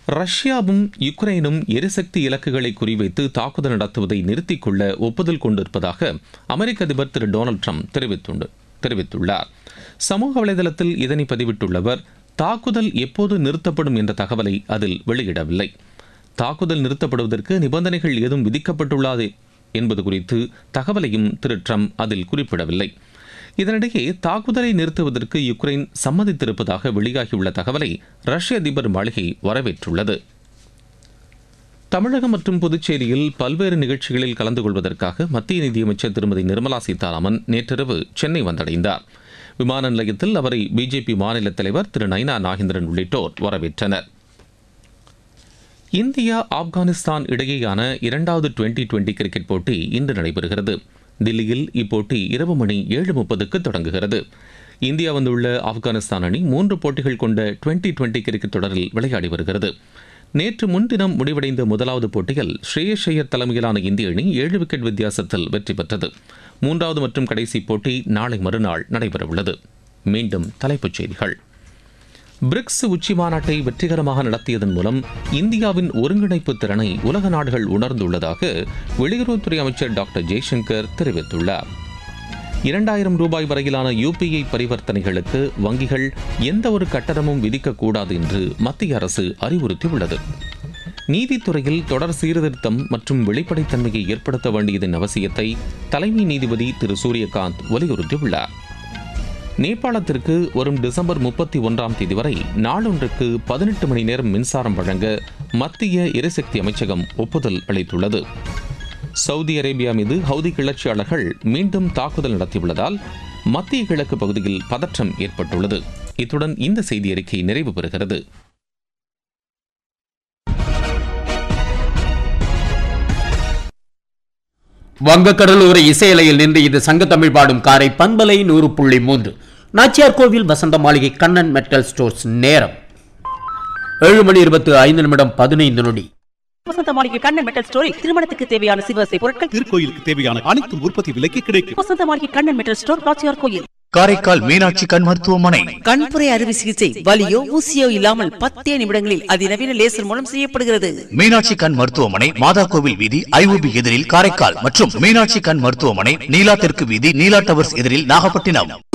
ரஷ்யாவும் யுக்ரைனும் எரிசக்தி இலக்குகளை குறிவைத்து தாக்குதல் நடத்துவதை நிறுத்திக் கொள்ள ஒப்புதல் கொண்டிருப்பதாக அமெரிக்க அதிபர் திரு டொனால்டு ட்ரம்ப் தெரிவித்துண்டு தெரிவித்துள்ளார் சமூக வலைதளத்தில் இதனை பதிவிட்டுள்ளவர் தாக்குதல் எப்போது நிறுத்தப்படும் என்ற தகவலை அதில் வெளியிடவில்லை தாக்குதல் நிறுத்தப்படுவதற்கு நிபந்தனைகள் ஏதும் விதிக்கப்பட்டுள்ளது என்பது குறித்து தகவலையும் திரு ட்ரம்ப் அதில் குறிப்பிடவில்லை இதனிடையே தாக்குதலை நிறுத்துவதற்கு யுக்ரைன் சம்மதித்திருப்பதாக வெளியாகியுள்ள தகவலை ரஷ்ய அதிபர் மாளிகை வரவேற்றுள்ளது தமிழகம் மற்றும் புதுச்சேரியில் பல்வேறு நிகழ்ச்சிகளில் கலந்து கொள்வதற்காக மத்திய நிதியமைச்சர் திருமதி நிர்மலா சீதாராமன் நேற்றிரவு சென்னை வந்தடைந்தார் விமான நிலையத்தில் அவரை பிஜேபி மாநில தலைவர் திரு நைனா நாகேந்திரன் உள்ளிட்டோர் வரவேற்றனர் இந்தியா ஆப்கானிஸ்தான் இடையேயான இரண்டாவது டுவெண்டி டுவெண்டி கிரிக்கெட் போட்டி இன்று நடைபெறுகிறது தில்லியில் இப்போட்டி இரவு மணி ஏழு முப்பதுக்கு தொடங்குகிறது இந்தியா வந்துள்ள ஆப்கானிஸ்தான் அணி மூன்று போட்டிகள் கொண்ட டுவெண்டி டுவெண்டி கிரிக்கெட் தொடரில் விளையாடி வருகிறது நேற்று முன்தினம் முடிவடைந்த முதலாவது போட்டியில் ஸ்ரேயஸ் ஐயர் தலைமையிலான இந்திய அணி ஏழு விக்கெட் வித்தியாசத்தில் வெற்றி பெற்றது மூன்றாவது மற்றும் கடைசி போட்டி நாளை மறுநாள் நடைபெறவுள்ளது மீண்டும் தலைப்புச் செய்திகள் பிரிக்ஸ் உச்சி மாநாட்டை வெற்றிகரமாக நடத்தியதன் மூலம் இந்தியாவின் ஒருங்கிணைப்பு திறனை உலக நாடுகள் உணர்ந்துள்ளதாக வெளியுறவுத்துறை அமைச்சர் டாக்டர் ஜெய்சங்கர் தெரிவித்துள்ளார் இரண்டாயிரம் ரூபாய் வரையிலான யூபிஐ பரிவர்த்தனைகளுக்கு வங்கிகள் எந்த ஒரு கட்டணமும் விதிக்கக்கூடாது என்று மத்திய அரசு அறிவுறுத்தியுள்ளது நீதித்துறையில் தொடர் சீர்திருத்தம் மற்றும் வெளிப்படைத்தன்மையை ஏற்படுத்த வேண்டியதன் அவசியத்தை தலைமை நீதிபதி திரு சூரியகாந்த் வலியுறுத்தியுள்ளார் நேபாளத்திற்கு வரும் டிசம்பர் முப்பத்தி ஒன்றாம் தேதி வரை நாளொன்றுக்கு பதினெட்டு மணி நேரம் மின்சாரம் வழங்க மத்திய எரிசக்தி அமைச்சகம் ஒப்புதல் அளித்துள்ளது சவுதி அரேபியா மீது ஹவுதி கிளர்ச்சியாளர்கள் மீண்டும் தாக்குதல் நடத்தியுள்ளதால் மத்திய கிழக்கு பகுதியில் பதற்றம் ஏற்பட்டுள்ளது இத்துடன் இந்த செய்தி அறிக்கை நிறைவு பெறுகிறது வங்கக்கடலோர இசையலையில் நின்று இது சங்க தமிழ் பாடும் காரை பண்பலை நூறு புள்ளி மூன்று நாச்சியார் கோவில் வசந்த மாளிகை கண்ணன் மெட்டல் ஸ்டோர்ஸ் நேரம் ஏழு மணி இருபத்தி ஐந்து நிமிடம் பதினைந்து நொடி வசந்த மாளிகை கண்ணன் மெட்டல் ஸ்டோரில் திருமணத்துக்கு தேவையான சிவசை பொருட்கள் திருக்கோயிலுக்கு தேவையான அனைத்து உற்பத்தி விலைக்கு கிடைக்கும் வசந்த மாளிகை கண்ணன் மெட்டல் ஸ்டோர் நாச்சியார் கோயில் காரைக்கால் மீனாட்சி கண் மருத்துவமனை கண்புரை அறுவை சிகிச்சை வலியோ ஊசியோ இல்லாமல் பத்தே நிமிடங்களில் அதிநவீன லேசர் மூலம் செய்யப்படுகிறது மீனாட்சி கண் மருத்துவமனை மாதா கோவில் வீதி ஐஓபி எதிரில் காரைக்கால் மற்றும் மீனாட்சி கண் மருத்துவமனை நீலா தெற்கு வீதி நீலா டவர்ஸ் எதிரில் நாகப்பட்டினம்